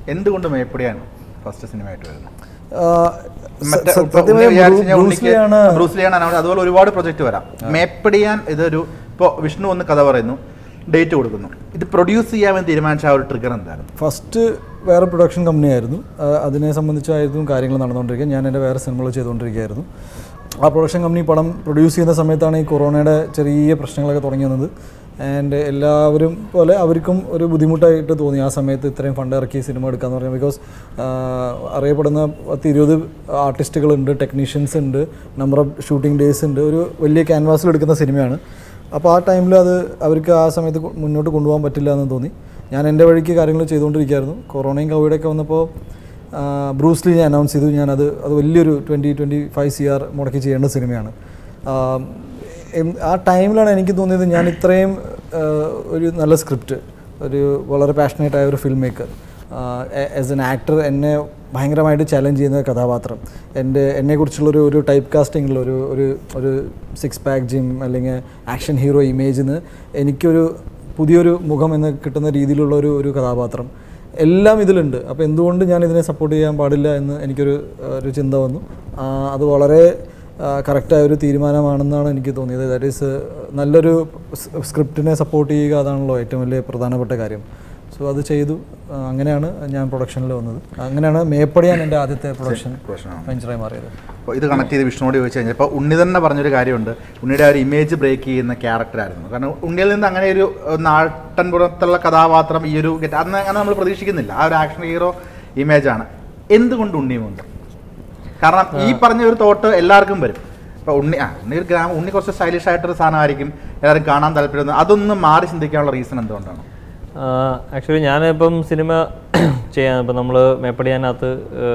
എന്തുകൊണ്ട് മേപ്പടിയാണ് ഫസ്റ്റ് സിനിമയായിട്ട് വരുന്നത് ആ, മറ്റേ സ- ഇപ്പൊ സത്യമായി ഉണ്ണി വിചാരിച്ച് കഴിഞ്ഞാൽ ബ്രൂ- ഉണ്ണിക്ക് ബ്രൂസ്ലിയാണ് ബ്രൂസ്ലിയാണ് അനൗൺസ് അതുപോലെ ഒരുപാട് പ്രൊജക്റ്റ് വരാം മേപ്പടിയാൻ ഇതൊരു ഇപ്പോൾ വിഷ്ണു ഒന്ന് കഥ പറയുന്നു ഡേറ്റ് കൊടുക്കുന്നു ഇത് പ്രൊഡ്യൂസ് ചെയ്യാമെന്ന് തീരുമാനിച്ച ആ ഒരു ട്രിഗർ എന്തായിരുന്നു ഫസ്റ്റ് വേറെ പ്രൊഡക്ഷൻ കമ്പനി ആയിരുന്നു ആ, അതിനെ സംബന്ധിച്ചായിരുന്നു കാര്യങ്ങൾ നടന്നുകൊണ്ടിരിക്കുക ഞാൻ എൻ്റെ വേറെ സിനിമകൾ ചെയ്തുകൊണ്ടിരിക്കുകയായിരുന്നു ആ പ്രൊഡക്ഷൻ കമ്പനി പടം പ്രൊഡ്യൂസ് ചെയ്യുന്ന സമയത്താണ് ഈ കൊറോണയുടെ ചെറിയ പ്രശ്നങ്ങളൊക്കെ തുടങ്ങി വന്നത് ആൻഡ് എല്ലാവരും പോലെ അവർക്കും ഒരു ബുദ്ധിമുട്ടായിട്ട് തോന്നി ആ സമയത്ത് ഇത്രയും ഫണ്ട് ഇറക്കി സിനിമ എടുക്കാന്ന് പറഞ്ഞാൽ ബിക്കോസ് അറിയപ്പെടുന്ന പത്ത് ഇരുപത് ആർട്ടിസ്റ്റുകളുണ്ട് ടെക്നീഷ്യൻസ് ഉണ്ട് നമ്പർ ഓഫ് ഷൂട്ടിംഗ് ഡേയ്സ് ഉണ്ട് ഒരു വലിയ ക്യാൻവാസിൽ എടുക്കുന്ന സിനിമയാണ് അപ്പോൾ ആ ടൈമിൽ അത് അവർക്ക് ആ സമയത്ത് കൊ- മുന്നോട്ട് കൊണ്ടുപോകാൻ പറ്റില്ല എന്ന് തോന്നി ഞാൻ എൻ്റെ വഴിക്ക് കാര്യങ്ങൾ ചെയ്തുകൊണ്ടിരിക്കുകയായിരുന്നു കൊറോണയും കോവിഡൊക്കെ വന്നപ്പോൾ ആ, ബ്രൂസ്ലി ഞാൻ അനൗൺസ് ചെയ്തു ഞാനത് അത് വലിയൊരു twenty twenty five C R മുടക്കി ചെയ്യേണ്ട സിനിമയാണ് ആ, എം- ആ ടൈമിലാണ് എനിക്ക് തോന്നിയത് ഞാൻ ഇത്രയും ആ, ഒരു നല്ല സ്ക്രിപ്റ്റ് ഒരു വളരെ പാഷനേറ്റ് ആയ ഒരു film maker as an actor എന്നെ ഭയങ്കരമായിട്ട് ചലഞ്ച് ചെയ്യുന്ന കഥാപാത്രം എൻ്റെ എന്നെക്കുറിച്ചുള്ളൊരു ഒരു ടൈപ്പ് കാസ്റ്റിങ്ങിൽ ഒരു ഒരു ഒരു സിക്സ് പാക്ക് ജിം അല്ലെങ്കിൽ ആക്ഷൻ ഹീറോ ഇമേജിൽ നിന്ന് എനിക്കൊരു പുതിയൊരു മുഖം എന്ന് കിട്ടുന്ന രീതിയിലുള്ള ഒരു ഒരു കഥാപാത്രം എല്ലാം ഇതിലുണ്ട് അപ്പോൾ എന്തുകൊണ്ട് ഞാൻ ഇതിനെ സപ്പോർട്ട് ചെയ്യാൻ പാടില്ല എന്ന് എനിക്കൊരു ആ, ഒരു ചിന്ത വന്നു ആ, അത് വളരെ കറക്റ്റായ ഒരു തീരുമാനമാണെന്നാണ് എനിക്ക് തോന്നിയത് ദാറ്റ് ഈസ് നല്ലൊരു സ്ക്രിപ്റ്റിനെ സപ്പോർട്ട് ചെയ്യുക അതാണല്ലോ ഏറ്റവും വലിയ പ്രധാനപ്പെട്ട കാര്യം സോ അത് ചെയ്തു ആ, അങ്ങനെയാണ് ഞാൻ പ്രൊഡക്ഷനിൽ വന്നത് അങ്ങനെയാണ് മേപ്പടിയാൻ എൻ്റെ ആദ്യത്തെ പ്രൊഡക്ഷൻ പ്രൊഡക്ഷനാണ്. വെഞ്ചറായി മാറിയത് അപ്പോൾ ഇത് കണക്ട് ചെയ്ത് വിഷ്ണുവോട് ചോദിച്ചു കഴിഞ്ഞാൽ ഇപ്പോൾ ഉണ്ണി തന്നെ പറഞ്ഞൊരു കാര്യമുണ്ട് ഉണ്ണിയുടെ ആ ഒരു ഇമേജ് ബ്രേക്ക് ചെയ്യുന്ന ക്യാരക്ടറായിരുന്നു കാരണം ഉണ്ണിയിൽ നിന്ന് അങ്ങനെ ഒരു നാട്ടൻപുറത്തുള്ള കഥാപാത്രം ഈ ഒരു get- അന്ന് അങ്ങനെ നമ്മൾ പ്രതീക്ഷിക്കുന്നില്ല ആ ഒരു ആക്ഷൻ ഹീറോ ഇമേജാണ് എന്തുകൊണ്ട് ഉണ്ണിയുമുണ്ട് കാരണം ഈ പറഞ്ഞ ഒരു തോട്ട് എല്ലാവർക്കും വരും ഇപ്പോൾ ഉണ്ണി ആ ഉണ്ണി ഒരു ഗ്രാമം ഉണ്ണി കുറച്ച് സ്റ്റൈലിഷ് ആയിട്ടൊരു സാധനമായിരിക്കും എല്ലാവരും കാണാൻ താല്പര്യം അതൊന്നും മാറി ചിന്തിക്കാനുള്ള റീസൺ എന്തുകൊണ്ടാണ് ആക്ച്വലി ഞാനിപ്പം സിനിമ ചെയ്യാൻ ഇപ്പം നമ്മൾ മേപ്പടിയാനകത്ത്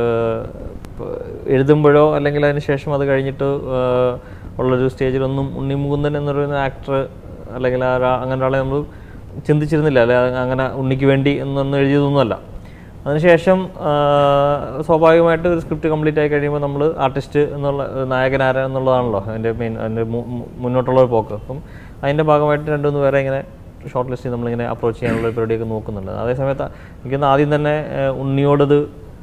എഴുതുമ്പോഴോ അല്ലെങ്കിൽ അതിന് ശേഷം അത് കഴിഞ്ഞിട്ട് ആഹ് ഉള്ളൊരു സ്റ്റേജിലൊന്നും ഉണ്ണി മുകുന്ദൻ എന്ന് പറയുന്ന ആക്ടർ അല്ലെങ്കിൽ ആ ഒരാ- അങ്ങനെ ഒരാളെ നമ്മൾ ചിന്തിച്ചിരുന്നില്ല അല്ലെ അങ്ങനെ ഉണ്ണിക്ക് വേണ്ടി എന്നൊന്നും എഴുതിയതൊന്നുമല്ല അതിനുശേഷം ആഹ് സ്വാഭാവികമായിട്ട് ഒരു സ്ക്രിപ്റ്റ് കംപ്ലീറ്റ് ആയി കഴിയുമ്പോൾ നമ്മൾ ആർട്ടിസ്റ്റ് എന്നുള്ള നായകനാര എന്നുള്ളതാണല്ലോ അതിൻ്റെ മെയിൻ അതിൻ്റെ മു- മു- മുന്നോട്ടുള്ള ഒരു പോക്ക് അപ്പം അതിൻ്റെ ഭാഗമായിട്ട് രണ്ടുമൂന്ന് പേരെ ഇങ്ങനെ ഷോർട്ട് ലിസ്റ്റ് നമ്മളിങ്ങനെ അപ്രോച്ച് ചെയ്യാനുള്ള ഒരു പരിപാടിയൊക്കെ നോക്കുന്നുണ്ട് അതേസമയത്ത് എനിക്കൊന്ന് ആദ്യം തന്നെ ആഹ് ഉണ്ണിയോടത്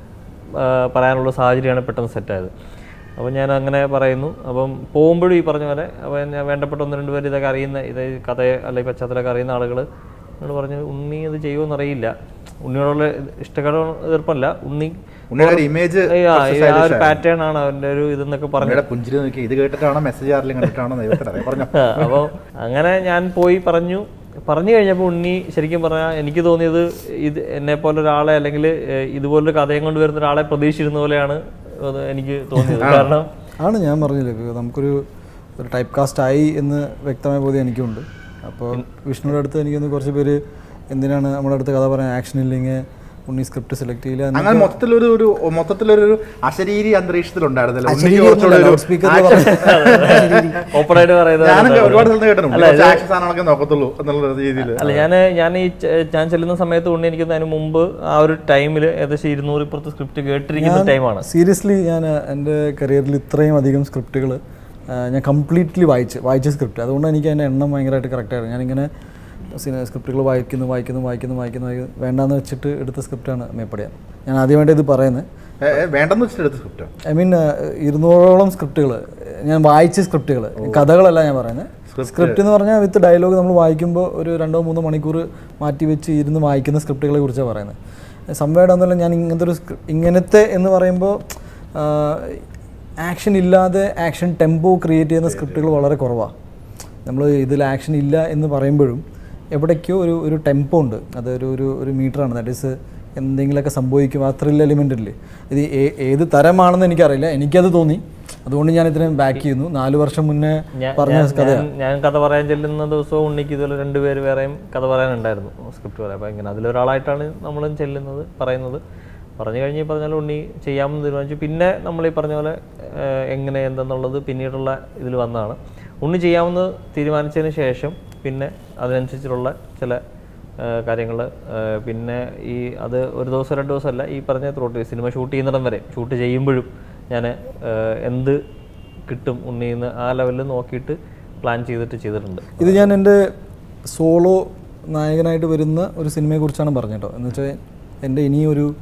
ആഹ് പറയാനുള്ള സാഹചര്യമാണ് പെട്ടെന്ന് സെറ്റായത് അപ്പോൾ ഞാൻ അങ്ങനെ പറയുന്നു അപ്പം പോകുമ്പോഴും ഈ പറഞ്ഞ പോലെ അപ്പോൾ ഞാൻ വേണ്ടപ്പെട്ട ഒന്ന് രണ്ട് പേര് ഇതൊക്കെ അറിയുന്ന ഇത് കഥയെ അല്ലെങ്കിൽ പശ്ചാത്തലമൊക്കെ അറിയുന്ന ആളുകൾ എന്നോട് പറഞ്ഞു ഉണ്ണി അത് ചെയ്യുമെന്ന് അറിയില്ല ഉണ്ണിയോടുള്ള ഇഷ്ടക്കട എതിർപ്പല്ല ഉണ്ണി ഉണ്ണിയുടെ ഒരു ഇമേജ് ഈ ആ ഈ ആ ഒരു പാറ്റേൺ ആണ് അവൻ്റെ ഒരു ഇതെന്നൊക്കെ പറഞ്ഞു ഉണ്ണിയുടെ പുഞ്ചിരി നോക്കി ഇത് കേട്ടിട്ടാണോ മെസ്സേജ് ആരെങ്കിലും കണ്ടിട്ടാണോ ദൈവത്തിനറിയാം പറഞ്ഞു അപ്പോൾ അങ്ങനെ ഞാൻ പോയി പറഞ്ഞു പറഞ്ഞു കഴിഞ്ഞപ്പോൾ ഉണ്ണി ശരിക്കും പറഞ്ഞാൽ എനിക്ക് തോന്നിയത് ഇത് എന്നെ പോലെ ഒരാളെ അല്ലെങ്കിൽ ഏഹ്, ഇതുപോലൊരു കഥയും കൊണ്ട് വരുന്ന ഒരാളെ പ്രതീക്ഷിച്ചിരുന്ന പോലെയാണ് അത് എനിക്ക് തോന്നിയത് കാരണം ആണ് ഞാൻ പറഞ്ഞില്ലേ ഇപ്പൊ നമുക്കൊരു ഒരു ടൈപ്പ് കാസ്റ്റ് ആയി എന്ന് വ്യക്തമായ ബോധ്യം എനിക്കുണ്ട് അപ്പോൾ വിഷ്ണുയുടെ അടുത്ത് എനിക്കൊന്ന് കുറച്ച് പേര് എന്തിനാണ് നമ്മുടെ അടുത്ത് കഥ പറയാൻ ആക്ഷൻ ഇല്ലെങ്കിൽ ഉണ്ണി സ്ക്രിപ്റ്റ് സെലക്ട് ചെയ്യില്ല എന്ന് അങ്ങനെ മൊത്തത്തിലൊരു ഒരു മൊത്തത്തിലൊരു ഒരു അശരീരി അന്തരീക്ഷത്തിലുണ്ടായിരുന്നല്ലോ ഉണ്ണിക്ക് അശരീരി കുറച്ചുകൂടെ ഒന്നുമല്ല, ഒരു loud speaker ല് action- ഓപ്പണായിട്ട് പറയുന്നത് ഞാനൊക്കെ ഒരുപാട് സ്ഥലത്ത് കേട്ടിട്ടുണ്ട് കുറച്ച് ആക്ഷൻ സാധനങ്ങളൊക്കെ നോക്കത്തുള്ളൂ എന്നുള്ള രീതിയിൽ അല്ല ഞാൻ ഞാൻ ഈ ച- ഞാൻ ചെല്ലുന്ന സമയത്ത് ഉണ്ണി എനിക്ക് അതിന് മുമ്പ് ആ ഒരു ടൈമിൽ ഏകദേശം ഇരുന്നൂറ് ഇപ്പുറത്ത് സ്ക്രിപ്റ്റ് കേട്ടിരിക്കുന്ന ടൈമാണ് സീരിയസ്ലി ഞാൻ എൻ്റെ കരിയറിൽ ഇത്രയും അധികം സ്ക്രിപ്റ്റുകൾ ഞാൻ കംപ്ലീറ്റ്ലി വായിച്ച് വായിച്ച സ്ക്രിപ്റ്റ് അതുകൊണ്ട് എനിക്ക് അതിൻ്റെ എണ്ണം ഭയങ്കരമായിട്ട് കറക്റ്റായിരുന്നു ഞാനിങ്ങനെ സ്ക്രിപ്റ്റുകൾ വായിക്കുന്നു വായിക്കുന്നു വായിക്കുന്നു വായിക്കുന്നു വായിക്കുന്നു വേണ്ടാന്ന് വെച്ചിട്ട് എടുത്ത സ്ക്രിപ്റ്റാണ് മേപ്പടിയാൻ ഞാൻ ആദ്യമായിട്ട് ഇത് പറയുന്നത് വേണ്ടെന്ന് വെച്ചിട്ട് എടുത്ത സ്ക്രിപ്റ്റ് ഐ മീൻ ഇരുന്നൂറോളം സ്ക്രിപ്റ്റുകൾ ഞാൻ വായിച്ച സ്ക്രിപ്റ്റുകൾ കഥകളല്ല ഞാൻ പറയുന്നത് സ്ക്രിപ്റ്റ് എന്ന് പറഞ്ഞാൽ വിത്ത് ഡയലോഗ് നമ്മൾ വായിക്കുമ്പോൾ ഒരു രണ്ടോ മൂന്നോ മണിക്കൂർ മാറ്റി വെച്ച് ഇരുന്ന് വായിക്കുന്ന സ്ക്രിപ്റ്റുകളെ കുറിച്ചാണ് പറയുന്നത് സംവേദം ഞാൻ ഇങ്ങനത്തെ ഒരു സ്ക്രി- ഇങ്ങനത്തെ എന്ന് പറയുമ്പോൾ ആക്ഷൻ ഇല്ലാതെ ആക്ഷൻ ടെമ്പോ ക്രിയേറ്റ് ചെയ്യുന്ന സ്ക്രിപ്റ്റുകൾ വളരെ കുറവാണ് നമ്മൾ ഇതിൽ ആക്ഷൻ ഇല്ല എന്ന് പറയുമ്പോഴും എവിടേക്കോ ഒരു ഒരു ടെമ്പോ ഉണ്ട് അതൊരു ഒരു ഒരു മീറ്ററാണ് ദാറ്റ് ഈസ് എന്തെങ്കിലുമൊക്കെ സംഭവിക്കും ആ ത്രിൽ എലിമെൻ്റ് ഇല്ലേ ഇത് ഏ- ഏത് തരമാണെന്ന് എനിക്കറിയില്ല എനിക്കത് തോന്നി അതുകൊണ്ട് ഞാൻ ഇതിനെ ബാക്ക് ചെയ്യുന്നു നാല് വർഷം മുന്നേ ഞാൻ- പറഞ്ഞ ഞാൻ- കഥ ഞാൻ- ഞാൻ കഥ പറയാൻ ചെല്ലുന്ന ദിവസവും ഉണ്ണിക്ക് ഇതുപോലെ രണ്ടുപേര് വേറെയും കഥ പറയാനുണ്ടായിരുന്നു സ്ക്രിപ്റ്റ് പറയാൻ അപ്പോൾ ഇങ്ങനെ അതിലൊരാളായിട്ടാണ് നമ്മളും ചെല്ലുന്നത് പറയുന്നത് പറഞ്ഞു കഴിഞ്ഞ് ഈ പറഞ്ഞ പോലെ ഉണ്ണി ചെയ്യാമെന്ന് തീരുമാനിച്ചു പിന്നെ നമ്മൾ ഈ പറഞ്ഞ പോലെ ഏഹ്, എങ്ങനെ എന്തെന്നുള്ളത് പിന്നീടുള്ള ഇതിൽ വന്നതാണ് ഉണ്ണി ചെയ്യാമെന്ന് തീരുമാനിച്ചതിന് ശേഷം പിന്നെ അതിനനുസരിച്ചുള്ള ചില കാര്യങ്ങൾ പിന്നെ ഈ അത് ഒരു ദിവസം രണ്ട് ദിവസമല്ല ഈ പറഞ്ഞ ത്രോട്ട് സിനിമ ഷൂട്ട് ചെയ്യുന്നിടം വരെ ഷൂട്ട് ചെയ്യുമ്പോഴും ഞാൻ എന്ത് കിട്ടും ഉണ്ണിന്ന് ആ ലെവലിൽ നോക്കിയിട്ട് പ്ലാൻ ചെയ്തിട്ട് ചെയ്തിട്ടുണ്ട് ഇത് ഞാൻ എൻ്റെ സോളോ നായകനായിട്ട് വരുന്ന ഒരു സിനിമയെക്കുറിച്ചാണ് പറഞ്ഞത് കേട്ടോ എന്ന് വെച്ചാൽ എൻ്റെ ഇനിയൊരു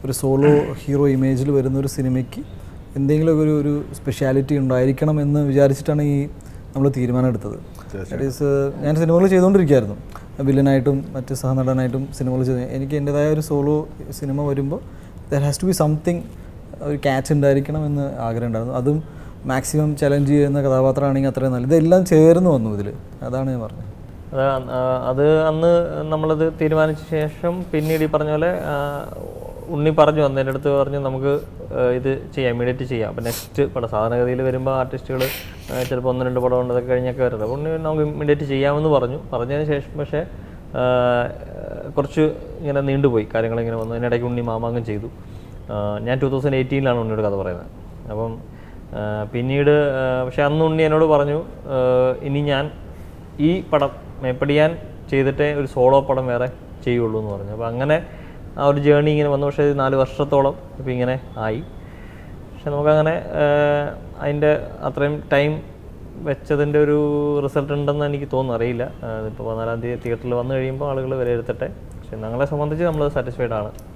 ഒരു സോളോ ഹീറോ ഇമേജിൽ വരുന്ന ഒരു സിനിമയ്ക്ക് എന്തെങ്കിലും ഒരു ഒരു സ്പെഷ്യാലിറ്റി ഉണ്ടായിരിക്കണം എന്ന് വിചാരിച്ചിട്ടാണ് ഈ നമ്മൾ തീരുമാനം എടുത്തത് That is, uh, ഞാൻ സിനിമകൾ ചെയ്തുകൊണ്ടിരിക്കുകയായിരുന്നു വില്ലനായിട്ടും മറ്റ് സഹനടനായിട്ടും സിനിമകൾ ചെയ്തു എനിക്ക് എൻ്റെതായ ഒരു സോളോ സിനിമ വരുമ്പോൾ there has to be something ഒരു ക്യാച്ച് ഉണ്ടായിരിക്കണം എന്ന് ആഗ്രഹം ഉണ്ടായിരുന്നു അതും മാക്സിമം ചലഞ്ച് ചെയ്യുന്ന കഥാപാത്രമാണെങ്കിൽ അത്രയും നല്ലത് ഇതെല്ലാം ചേർന്ന് വന്നു ഇതിൽ അതാണ് ഞാൻ പറഞ്ഞത് അത് അ- ആ, അത് അന്ന് നമ്മളത് തീരുമാനിച്ച ശേഷം പിന്നീട് ഈ പറഞ്ഞ പോലെ ആ, ഉണ്ണി പറഞ്ഞു അന്ന് എൻ്റെ അടുത്ത് പറഞ്ഞു നമുക്ക് ആ, ഇത് ചെയ്യാം ഇമീഡിയറ്റ് ചെയ്യാം അപ്പം നെക്സ്റ്റ് പടം സാധാരണഗതിയിൽ വരുമ്പോൾ ആർട്ടിസ്റ്റുകൾ ചിലപ്പോൾ ഒന്ന് രണ്ട് പടം ഉണ്ട് അതൊക്കെ കഴിഞ്ഞൊക്കെ വരുന്നത് അപ്പോൾ ഉണ്ണി നമുക്ക് ഇമീഡിയറ്റ് ചെയ്യാമെന്ന് പറഞ്ഞു പറഞ്ഞതിന് ശേഷം പക്ഷേ ആ, കുറച്ച് ഇങ്ങനെ നീണ്ടുപോയി കാര്യങ്ങളിങ്ങനെ വന്നു അതിനിടയ്ക്ക് ഉണ്ണി മാമാങ്കം ചെയ്തു ആ, ഞാൻ ടൂ തൗസൻഡ് എയ്റ്റീനിലാണ് ഉണ്ണിയുടെ കഥ പറയുന്നത് അപ്പം ആ, പിന്നീട് ആ, പക്ഷെ അന്ന് ഉണ്ണി എന്നോട് പറഞ്ഞു ആ, ഇനി ഞാൻ ഈ പടം മേപ്പടിയാൻ ചെയ്തിട്ടേ ഒരു സോളോ പടം വേറെ ചെയ്യുള്ളൂ എന്ന് പറഞ്ഞു അപ്പോൾ അങ്ങനെ ആ ഒരു ജേണി ഇങ്ങനെ വന്നു പക്ഷേ ഇത് നാല് വർഷത്തോളം ഇപ്പോൾ ഇങ്ങനെ ആയി പക്ഷെ നമുക്കങ്ങനെ ആഹ്, അതിൻ്റെ അത്രയും ടൈം വെച്ചതിൻ്റെ ഒരു റിസൾട്ട് ഉണ്ടെന്ന് എനിക്ക് തോന്നുന്നു അറിയില്ല ഇപ്പോൾ പതിനാലാം തീയതി തിയേറ്ററിൽ വന്നു കഴിയുമ്പോൾ ആളുകൾ വിലയിരുത്തട്ടെ പക്ഷെ ഞങ്ങളെ സംബന്ധിച്ച് നമ്മൾ സാറ്റിസ്ഫൈഡ് ആണ്